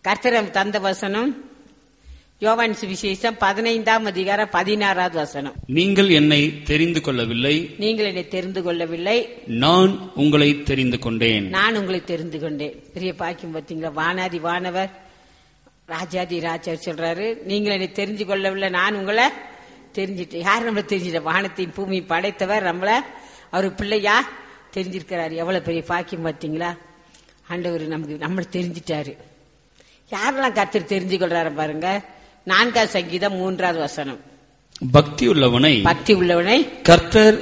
கர்த்தரம் தந்த வசனம் யோவான் சுவிசேஷம் பதினைந்தாம் அதிகாரம் பதினாறாவது வசனம் நீங்கள் என்னை தெரிந்து கொள்ளவில்லை நீங்கள் என்னை தெரிந்து கொள்ளவில்லை நான் உங்களை தெரிந்து கொண்டேன் நான் உங்களை தெரிந்து கொண்டேன் பெரிய பாக்கியம் பார்த்தீங்களா வானாதி வானவர் ராஜாதி ராஜா சொல்றாரு நீங்கள் என்னை தெரிஞ்சு கொள்ளவில்லை நான் உங்களை தெரிஞ்சிட்டேன் யார் நம்மளை தெரிஞ்சிட்ட வானத்தையும் பூமி படைத்தவர் நம்மள அவர் பிள்ளையா தெரிஞ்சிருக்கிறாரு எவ்வளவு பெரிய பாக்கியம் பார்த்தீங்களா ஆண்டவர் நமக்கு நம்மளை தெரிஞ்சிட்டாரு யாரெல்லாம் கர்த்தர் தெரிஞ்சு கொள்றாரு பாருங்க நான்காவது சங்கீதம் மூன்றாவது வசனம் பக்தி உள்ளவனை பக்தி உள்ளவனை கர்த்தர்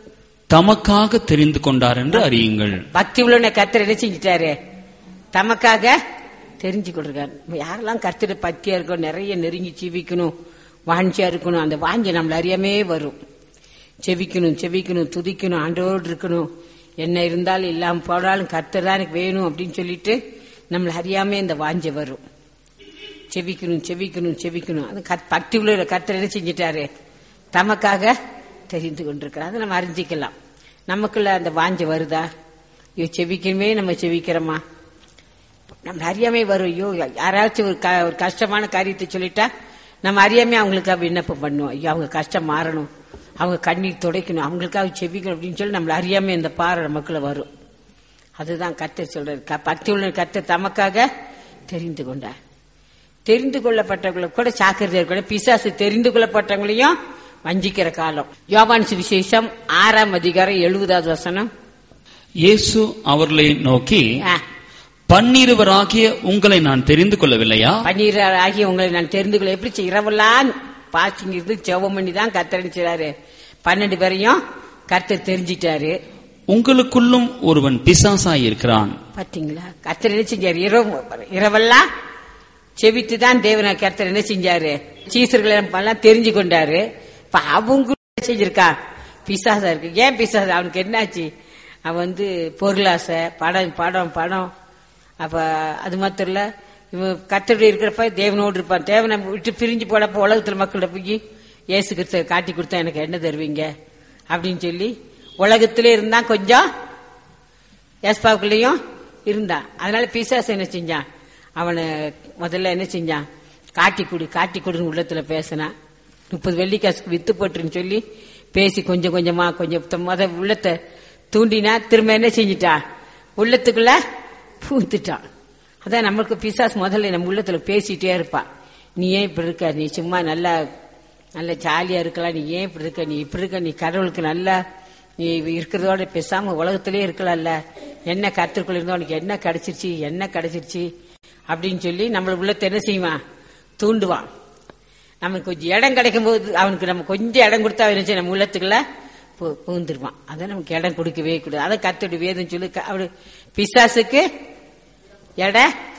தமக்காக தெரிந்து கொண்டார் என்று அறியுங்கள் பக்தி உள்ளவனை கர்த்தர் என்ன செஞ்சிட்டாரு தமக்காக தெரிஞ்சு கொண்டிருக்காரு நம்ம யாரெல்லாம் கர்த்தர் பக்தியா இருக்கணும் நிறைய நெருங்கி ஜீவிக்கணும் வாஞ்சியா இருக்கணும் அந்த வாஞ்சி நம்மள அறியாமே வரும் செவிக்கணும் செவிக்கணும் துதிக்கணும் ஆண்டோடு இருக்கணும் என்ன இருந்தாலும் இல்லாம போனாலும் கர்த்தர் தான் எனக்கு வேணும் அப்படின்னு சொல்லிட்டு நம்மள அறியாமே இந்த வாஞ்சை வரும் செவிக்கணும் செவிக்கணும் செவிக்கணும் அது கத்- பக்தி உள்ள கர்த்தர் என்ன செஞ்சிட்டாரு தமக்காக தெரிந்து கொண்டிருக்கிறார் அதை நம்ம அறிஞ்சிக்கலாம் நமக்குள்ள அந்த வாஞ்சை வருதா ஐயோ செவிக்கணுமே நம்ம செவிக்கிறோமா நம்ம அறியாமே வரும் ஐயோ யாராச்சும் ஒரு க- ஒரு கஷ்டமான காரியத்தை சொல்லிட்டா நம்ம அறியாமே அவங்களுக்காக விண்ணப்பம் பண்ணுவோம் ஐயோ அவங்க கஷ்டம் மாறணும் அவங்க கண்ணீர் துடைக்கணும் அவங்களுக்காக செவிக்கணும் அப்படின்னு சொல்லி நம்மள அறியாமே இந்த பாறை நமக்குள்ள வரும் அதுதான் கர்த்தர் சொல்றாரு க- பக்தி உள்ள கர்த்தர் தமக்காக தெரிந்து கொண்டார் தெரிந்து கொள்ளப்பட்டவங்களை கூட சாக்கிரதை இருக்கணும் பிசாசு தெரிந்து கொள்ளப்பட்டவங்களையும் வஞ்சிக்கிற காலம் யோவான் சுவிசேஷம் ஆறாம் அதிகாரம் எழுபதாவது வசனம் இயேசு அவர்களை நோக்கி ஆ, பன்னிருவராகிய உங்களை நான் தெரிந்து கொள்ளவில்லையா பன்னீர் ஆகிய உங்களை நான் தெரிந்து கொள்ள எப்படி செய்ய- இரவெல்லாம் பாசிங்க இருந்து ஜெபம் பண்ணி தான் கர்த்தர் செய்றாரு பன்னெண்டு பேரையும் கர்த்தர் தெரிஞ்சிட்டாரு உங்களுக்குள்ளும் ஒருவன் பிசாசாய் இருக்கிறான் பாத்தீங்களா கர்த்தர் என்ன செஞ்சாரு இரவு இரவெல்லாம் செவித்து தான் தேவன கர்த்தர் என்ன செஞ்சாரு சீசர்களை எல்லாம் தெரிஞ்சு கொண்டாரு இப்ப அவங்க என்ன செஞ்சிருக்கா பிசாசா இருக்கு ஏன் பிசாசு அவனுக்கு என்னாச்சு அவன் வந்து பொருளாசை படம் படம் படம் அப்ப அது மாத்திரம் இல்ல இவன் கர்த்தருடைய இருக்கிறப்ப தேவனோடு இருப்பான் தேவனை விட்டு பிரிஞ்சு போனப்ப உலகத்துல மக்கள்கிட்ட போய் இயேசு கிறிஸ்துவ காட்டி கொடுத்தா எனக்கு என்ன தருவீங்க அப்படின்னு சொல்லி உலகத்திலே இருந்தா கொஞ்சம் ஏஸ்பாவுக்குள்ளேயும் இருந்தான் அதனால பிசாசு என்ன செஞ்சான் அவனை முதல்ல என்ன செஞ்சான் காட்டி கொடு காட்டி கொடுன்னு உள்ளத்துல பேசினான் முப்பது வெள்ளிக்காசுக்கு வித்து போட்டுருன்னு சொல்லி பேசி கொஞ்சம் கொஞ்சமா கொஞ்சம் த- முத உள்ளத்தை தூண்டினா திரும்ப என்ன செஞ்சிட்டான் உள்ளத்துக்குள்ள பூத்துட்டான் அதான் நம்மளுக்கு பிசாசு முதல்ல நம்ம உள்ளத்துல பேசிட்டே இருப்பான் நீ ஏன் இப்படி இருக்க நீ சும்மா நல்லா நல்ல ஜாலியா இருக்கலாம் நீ ஏன் இப்படி இருக்க நீ இப்படி இருக்க நீ கடவுளுக்கு நல்லா நீ இருக்கிறதோட பேசாம உலகத்திலே இருக்கலாம்ல என்ன கருத்துக்குள்ள இருந்தோ உனக்கு என்ன கிடைச்சிருச்சு என்ன கிடைச்சிருச்சு அப்படின்னு சொல்லி நம்மள உள்ளத்தை என்ன செய்வான் தூண்டுவான் நமக்கு கொஞ்சம் இடம் கிடைக்கும் போது அவனுக்கு நம்ம கொஞ்சம் இடம் கொடுத்தா அவன் என்ன செய்யும்? நம்ம உள்ளத்துக்குள்ள பூ- பூந்துருவான் அதை நமக்கு இடம் கொடுக்கவே கூடாது அதை கத்துடு வேதம் சொல்லி க- அவரு பிசாசுக்கு இடம்